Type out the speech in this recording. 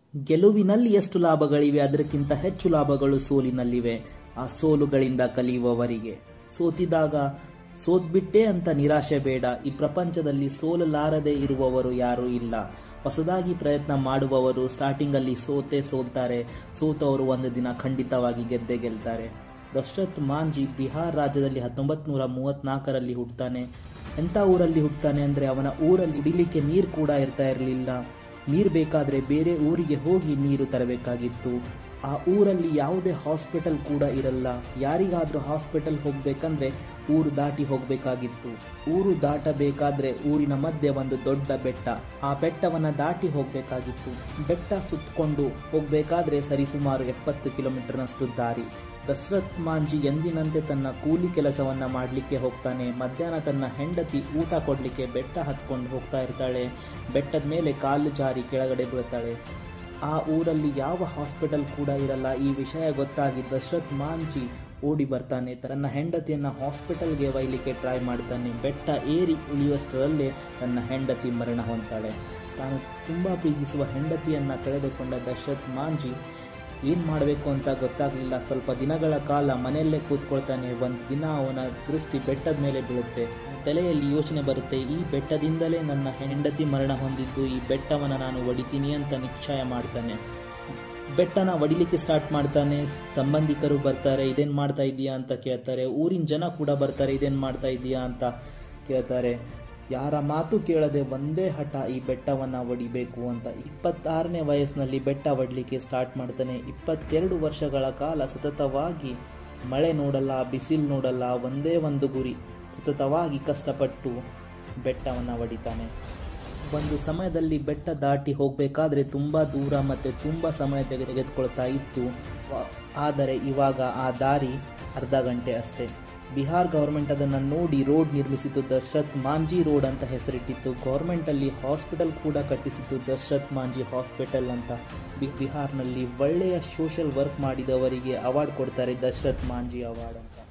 ಗೆಲುವಿನಲ್ಲಿ ಎಷ್ಟು ಲಾಭಗಳಿವೆ ಅದಕ್ಕಿಂತ ಹೆಚ್ಚು ಲಾಭಗಳು ಸೋಲಿನಲ್ಲಿವೆ ಆ ಸೋಲುಗಳಿಂದ ಕಲಿಯುವವರಿಗೆ ಸೋತಿದಾಗ ಸೋತ್ಬಿಟ್ಟೆ ಅಂತ ನಿರಾಶೆ ಬೇಡ ಈ ಪ್ರಪಂಚದಲ್ಲಿ ಸೋಲಲಾರದೆ ಇರುವವರು ಯಾರೂ ಇಲ್ಲ ಹೊಸದಾಗಿ ಪ್ರಯತ್ನ ಮಾಡುವವರು ಸ್ಟಾರ್ಟಿಂಗಲ್ಲಿ ಸೋತೆ ಸೋಲ್ತಾರೆ ಸೋತವರು ಒಂದು ದಿನ ಖಂಡಿತವಾಗಿ ಗೆದ್ದೆ ಗೆಲ್ತಾರೆ ದಶರಥ್ ಮಾಂಜಿ ಬಿಹಾರ್ ರಾಜ್ಯದಲ್ಲಿ ಹತ್ತೊಂಬತ್ತು ನೂರ ಮೂವತ್ನಾಲ್ಕರಲ್ಲಿ ಹುಟ್ಟುತ್ತಾನೆ ಎಂಥ ಊರಲ್ಲಿ ಹುಟ್ಟುತ್ತಾನೆ ಅಂದರೆ ಅವನ ಊರಲ್ಲಿ ಹಿಡಿಲಿಕ್ಕೆ ನೀರು ಕೂಡ ಇರ್ತಾ ಇರಲಿಲ್ಲ ನೀರು ಬೇಕಾದರೆ ಬೇರೆ ಊರಿಗೆ ಹೋಗಿ ನೀರು ತರಬೇಕಾಗಿತ್ತು ಆ ಊರಲ್ಲಿ ಯಾವುದೇ ಹಾಸ್ಪಿಟಲ್ ಕೂಡ ಇರಲ್ಲ ಯಾರಿಗಾದರೂ ಹಾಸ್ಪಿಟಲ್ ಹೋಗಬೇಕಂದ್ರೆ ಊರು ದಾಟಿ ಹೋಗಬೇಕಾಗಿತ್ತು ಊರು ದಾಟಬೇಕಾದ್ರೆ ಊರಿನ ಮಧ್ಯೆ ಒಂದು ದೊಡ್ಡ ಬೆಟ್ಟ ಆ ಬೆಟ್ಟವನ್ನು ದಾಟಿ ಹೋಗಬೇಕಾಗಿತ್ತು ಬೆಟ್ಟ ಸುತ್ತಕೊಂಡು ಹೋಗಬೇಕಾದ್ರೆ ಸರಿಸುಮಾರು ಎಪ್ಪತ್ತು ಕಿಲೋಮೀಟರ್ನಷ್ಟು ದಾರಿ ದಶರಥ್ ಮಾಂಜಿ ಎಂದಿನಂತೆ ತನ್ನ ಕೂಲಿ ಕೆಲಸವನ್ನ ಮಾಡಲಿಕ್ಕೆ ಹೋಗ್ತಾನೆ ಮಧ್ಯಾಹ್ನ ತನ್ನ ಹೆಂಡತಿ ಊಟ ಕೊಡಲಿಕ್ಕೆ ಬೆಟ್ಟ ಹತ್ಕೊಂಡು ಹೋಗ್ತಾ ಇರ್ತಾಳೆ ಬೆಟ್ಟದ ಮೇಲೆ ಕಾಲು ಜಾರಿ ಕೆಳಗಡೆ ಬೀಳ್ತಾಳೆ ಆ ಊರಲ್ಲಿ ಯಾವ ಹಾಸ್ಪಿಟಲ್ ಕೂಡ ಇರಲ್ಲ ಈ ವಿಷಯ ಗೊತ್ತಾಗಿ ದಶರಥ್ ಮಾಂಜಿ ಓಡಿ ಬರ್ತಾನೆ ತನ್ನ ಹೆಂಡತಿಯನ್ನ ಹಾಸ್ಪಿಟಲ್ಗೆ ಒಯ್ಲಿಕ್ಕೆ ಟ್ರೈ ಮಾಡ್ತಾನೆ ಬೆಟ್ಟ ಏರಿ ಇಳಿಯುವಷ್ಟರಲ್ಲೇ ತನ್ನ ಹೆಂಡತಿ ಮರಣ ಹೊಂತಾಳೆ ತಾನು ತುಂಬ ಪ್ರೀತಿಸುವ ಹೆಂಡತಿಯನ್ನ ಕಳೆದುಕೊಂಡ ದಶರಥ್ ಮಾಂಜಿ ಏನು ಮಾಡಬೇಕು ಅಂತ ಗೊತ್ತಾಗಲಿಲ್ಲ ಸ್ವಲ್ಪ ದಿನಗಳ ಕಾಲ ಮನೆಯಲ್ಲೇ ಕೂತ್ಕೊಳ್ತಾನೆ ಒಂದು ದಿನ ಅವನ ದೃಷ್ಟಿ ಬೆಟ್ಟದ ಮೇಲೆ ಬೀಳುತ್ತೆ ತಲೆಯಲ್ಲಿ ಯೋಚನೆ ಬರುತ್ತೆ ಈ ಬೆಟ್ಟದಿಂದಲೇ ನನ್ನ ಹೆಂಡತಿ ಮರಣ ಹೊಂದಿದ್ದು ಈ ಬೆಟ್ಟವನ್ನು ನಾನು ಒಡಿತೀನಿ ಅಂತ ನಿಶ್ಚಯ ಮಾಡ್ತಾನೆ ಬೆಟ್ಟನ ಒಡಿಲಿಕ್ಕೆ ಸ್ಟಾರ್ಟ್ ಮಾಡ್ತಾನೆ ಸಂಬಂಧಿಕರು ಬರ್ತಾರೆ ಇದೇನು ಮಾಡ್ತಾ ಇದೀಯಾ ಅಂತ ಕೇಳ್ತಾರೆ ಊರಿನ ಜನ ಕೂಡ ಬರ್ತಾರೆ ಇದೇನು ಮಾಡ್ತಾ ಇದೀಯಾ ಅಂತ ಕೇಳ್ತಾರೆ ಯಾರ ಮಾತು ಕೇಳದೆ ಒಂದೇ ಹಠ ಈ ಬೆಟ್ಟವನ್ನು ಒಡಿಬೇಕು ಅಂತ ಇಪ್ಪತ್ತಾರನೇ ವಯಸ್ಸಿನಲ್ಲಿ ಬೆಟ್ಟ ಒಡ್ಲಿಕ್ಕೆ ಸ್ಟಾರ್ಟ್ ಮಾಡ್ತಾನೆ ಇಪ್ಪತ್ತೆರಡು ವರ್ಷಗಳ ಕಾಲ ಸತತವಾಗಿ ಮಳೆ ನೋಡಲ್ಲ ಬಿಸಿಲು ನೋಡಲ್ಲ ಒಂದೇ ಒಂದು ಗುರಿ ಸತತವಾಗಿ ಕಷ್ಟಪಟ್ಟು ಬೆಟ್ಟವನ್ನು ಒಡಿತಾನೆ ಒಂದು ಸಮಯದಲ್ಲಿ ಬೆಟ್ಟ ದಾಟಿ ಹೋಗಬೇಕಾದ್ರೆ ತುಂಬ ದೂರ ಮತ್ತು ತುಂಬ ಸಮಯ ತೆಗೆ ತೆಗೆದುಕೊಳ್ತಾ ಇತ್ತು ಆದರೆ ಇವಾಗ ಆ ದಾರಿ ಅರ್ಧ ಗಂಟೆ ಅಷ್ಟೇ ಬಿಹಾರ್ ಗೌರ್ಮೆಂಟ್ ಅದನ್ನು ನೋಡಿ ರೋಡ್ ನಿರ್ಮಿಸಿತು ದಶರಥ್ ಮಾಂಜಿ ರೋಡ್ ಅಂತ ಹೆಸರಿಟ್ಟಿತ್ತು ಗೌರ್ಮೆಂಟಲ್ಲಿ ಹಾಸ್ಪಿಟಲ್ ಕೂಡ ಕಟ್ಟಿಸಿತು ದಶರಥ್ ಮಾಂಜಿ ಹಾಸ್ಪಿಟಲ್ ಅಂತ ಬಿ ಬಿಹಾರ್ನಲ್ಲಿ ಒಳ್ಳೆಯ ಸೋಷಲ್ ವರ್ಕ್ ಮಾಡಿದವರಿಗೆ ಅವಾರ್ಡ್ ಕೊಡ್ತಾರೆ ದಶರಥ್ ಮಾಂಜಿ ಅವಾರ್ಡ್ ಅಂತ